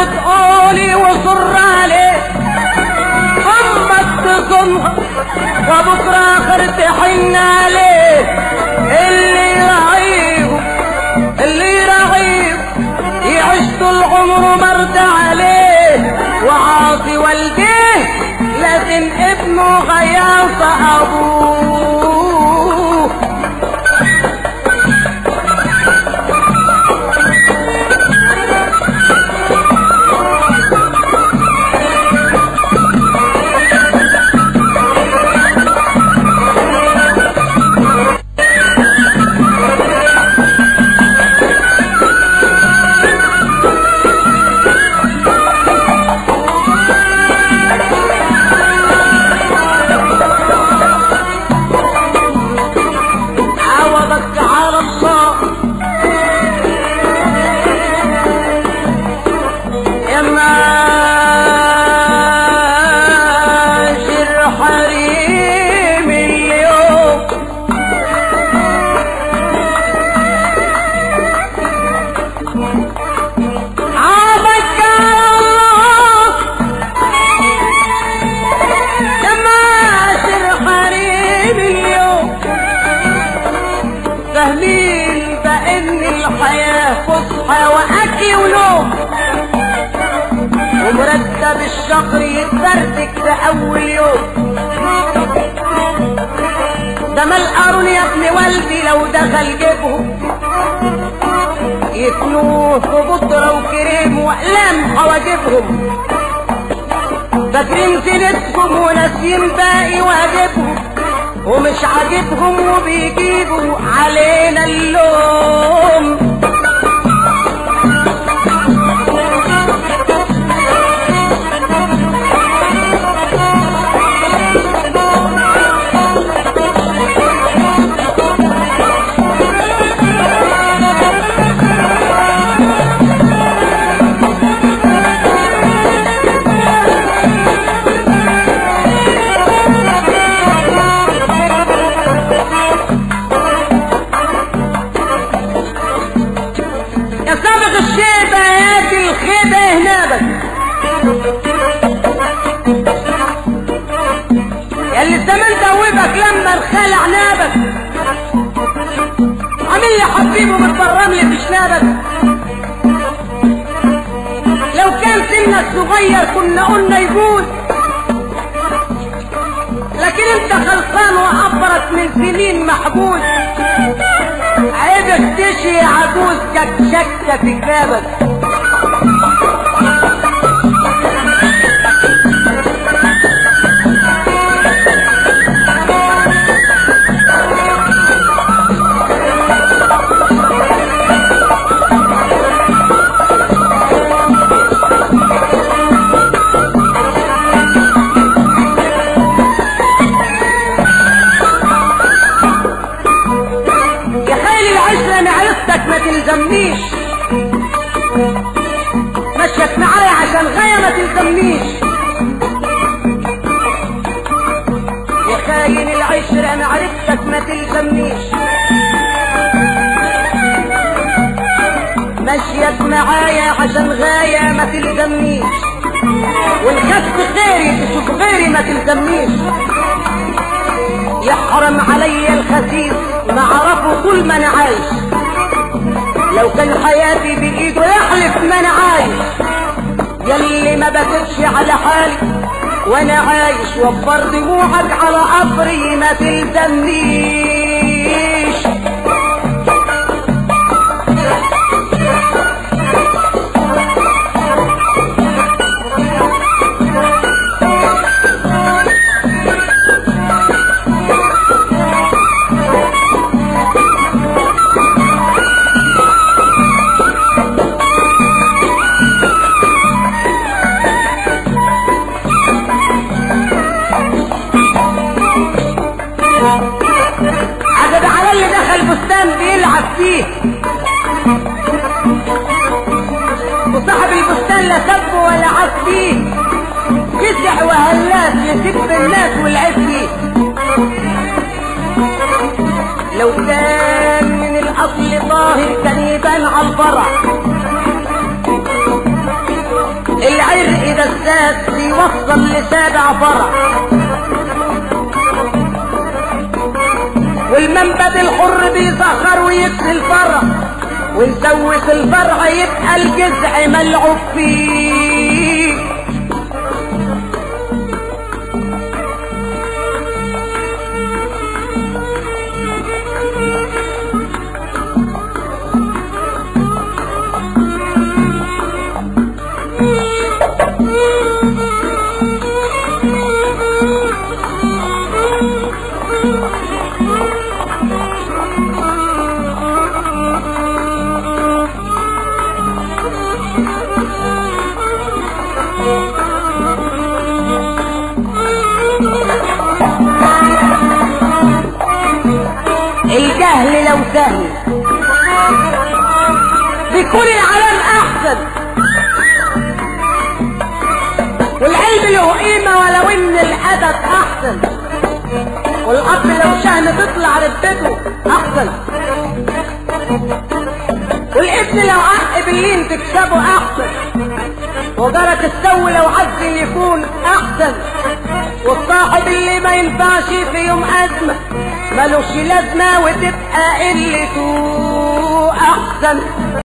تقولي وصر عليه امك تظنها وبكره اخر تحن عليه اللي يراعيه اللي يراعيه يعيش طول عمره مرضى عليه وعاصي والديه لكن ابنه غياص ابوه عوضك على الله يا ماشر حريم اليوم عوضك على الله يا ماشر حريم اليوم فاهمين بان الحياة فسحة واكل ونوم ومرتب الشهر يتفرتك في اول يوم ده ما القارون يا ابن والدي لو دخل جيبهم يتنوه في بودرة وكريم واقلام حواجبهم فاكرين زينتهم وناسيين باقي واجبهم ومش عاجبهم وبيجيبوا علينا اللوم يا سابق الشيبة ياتي الخيبة هنابك يا اللي الزمان دوبك لما الخلع نابك عامل لي حبيبه متبرم لي في شنابك لو كان سنك صغير كنا قلنا يجوز لكن انت خلصان وعبرك من سنين محبوس عيبك تشي عجوز شكشكة في كتابك يا خالي العشرة معرفتك ما تلزمنيش مشيت معايا عشان غاية ما تلزمنيش يا خاين العشرة معرفتك ما تلزمنيش مشيت معايا عشان غاية ما تلزمنيش والخف غيري تشوف غيري ما تلزمنيش يحرم علي الخسيس ما عرفه كل ما انا عايش لو كان حياتي بايده يحلف ما انا عايش يلي ما بكتش على حالي وانا عايش وفر دموعك على قبري ما تلزمنيش عجب على اللي دخل بستان بيلعب فيه وصاحب البستان لا سب ولا عاب فيه جزع وهلاس يسب الناس والعيب فيه لو كان من الاصل طاهر كان يبان على الفرع العرق ده الساد بيوصل لسابع فرع والمنبت الحر بيزخر ويكسي الفرع ويسوس الفرع يبقى الجذع ملعوب فيه الجهل لو سهل بيكون العالم احسن والعلم له قيمه ولو ان الادب احسن والاب لو شهم تطلع رتبته احسن والابن لو عق باللين تكسبه احسن وجرك السو لو عز يكون احسن والصاحب اللي ما ينفعش في يوم ازمه ملوش لازمه وتبقى قلته احسن